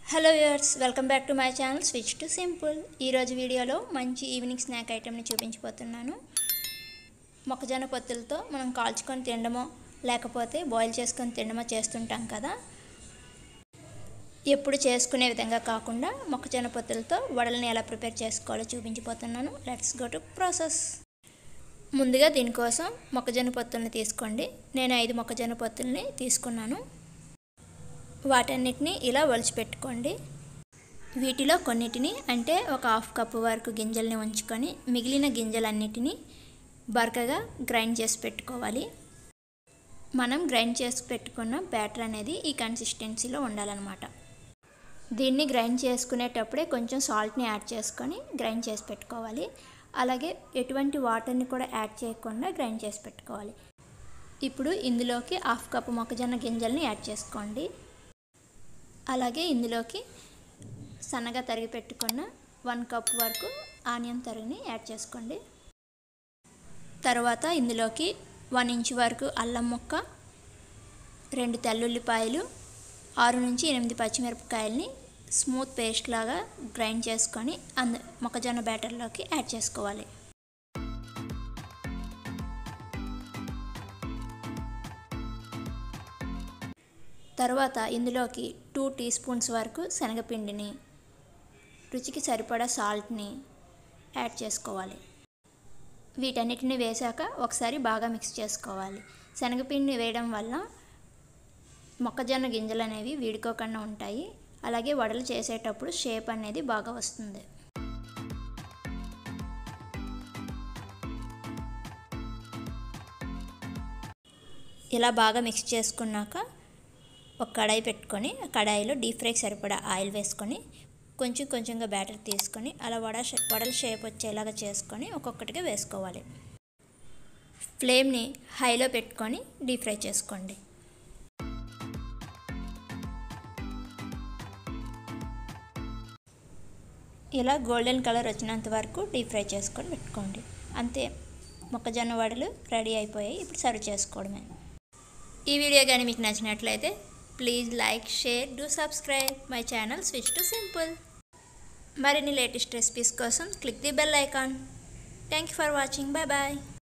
hello viewers welcome back to my channel switch to simple ఈరోజు వీడియోలో మంచి evening snack ఐటెంని చూపించబోతున్నాను మొక్కజొన్న పొత్తులతో మనం కాల్చుకొని తినడమో లేకపోతే బాయిల్ చేసుకొని తినడమో చేస్తుంటాం కదా ఎప్పుడు చేసుకునే విధంగా కాకుండా మొక్కజొన్న పొత్తులతో వడలని ఎలా ప్రిపేర్ చేసుకోవాలో చూపించబోతున్నాను లెట్స్ గో టు ప్రాసెస్ ముందుగా దీనికోసం మొక్కజొన్న పొత్తుల్ని తీసుకోండి నేను ఐదు మొక్కజొన్న పొత్తుల్ని తీసుకున్నాను వాటన్నిటిని ఇలా ఒలిచిపెట్టుకోండి వీటిలో కొన్నిటిని అంటే ఒక హాఫ్ కప్పు వరకు గింజల్ని ఉంచుకొని మిగిలిన గింజలన్నిటినీ బరకగా గ్రైండ్ చేసి పెట్టుకోవాలి మనం గ్రైండ్ చేసి పెట్టుకున్న బ్యాటర్ అనేది ఈ కన్సిస్టెన్సీలో ఉండాలన్నమాట దీన్ని గ్రైండ్ చేసుకునేటప్పుడే కొంచెం సాల్ట్ని యాడ్ చేసుకొని గ్రైండ్ చేసి పెట్టుకోవాలి అలాగే ఎటువంటి వాటర్ని కూడా యాడ్ చేయకుండా గ్రైండ్ చేసి పెట్టుకోవాలి ఇప్పుడు ఇందులోకి హాఫ్ కప్పు మొక్కజొన్న గింజల్ని యాడ్ చేసుకోండి అలాగే ఇందులోకి సన్నగా తరిగి పెట్టుకున్న వన్ కప్ వరకు ఆనియన్ తరుగుని యాడ్ చేసుకోండి తర్వాత ఇందులోకి వన్ ఇంచ్ వరకు అల్లం ముక్క రెండు తెల్లుల్లిపాయలు ఆరు నుంచి ఎనిమిది పచ్చిమిరపకాయలని స్మూత్ పేస్ట్ లాగా గ్రైండ్ చేసుకొని అందు మొక్కజొన్న బ్యాటర్లోకి యాడ్ చేసుకోవాలి తర్వాత ఇందులోకి టూ టీ స్పూన్స్ వరకు శనగపిండిని రుచికి సరిపడా సాల్ట్ని యాడ్ చేసుకోవాలి వీటన్నిటిని వేశాక ఒకసారి బాగా మిక్స్ చేసుకోవాలి శనగపిండి వేయడం వల్ల మొక్కజొన్న గింజలు అనేవి వీడుకోకుండా ఉంటాయి అలాగే వడలు చేసేటప్పుడు షేప్ అనేది బాగా వస్తుంది ఇలా బాగా మిక్స్ చేసుకున్నాక ఒక కడాయి పెట్టుకొని ఆ కడాయిలో డీప్ ఫ్రైకి సరిపడా ఆయిల్ వేసుకొని కొంచెం కొంచెంగా బ్యాటర్ తీసుకొని అలా వడ వడల షేప్ వచ్చేలాగా చేసుకొని ఒక్కొక్కటిగా వేసుకోవాలి ఫ్లేమ్ని హైలో పెట్టుకొని డీప్ ఫ్రై చేసుకోండి ఇలా గోల్డెన్ కలర్ వచ్చినంత వరకు డీప్ ఫ్రై చేసుకొని పెట్టుకోండి అంతే మొక్కజొన్న వడలు రెడీ అయిపోయాయి ఇప్పుడు సర్వ్ చేసుకోవడమే ఈ వీడియో కానీ మీకు నచ్చినట్లయితే please like share do subscribe my channel switch to simple మరిన్ని లేటెస్ట్ రెసిపీస్ కోసం click the bell icon thank you for watching bye bye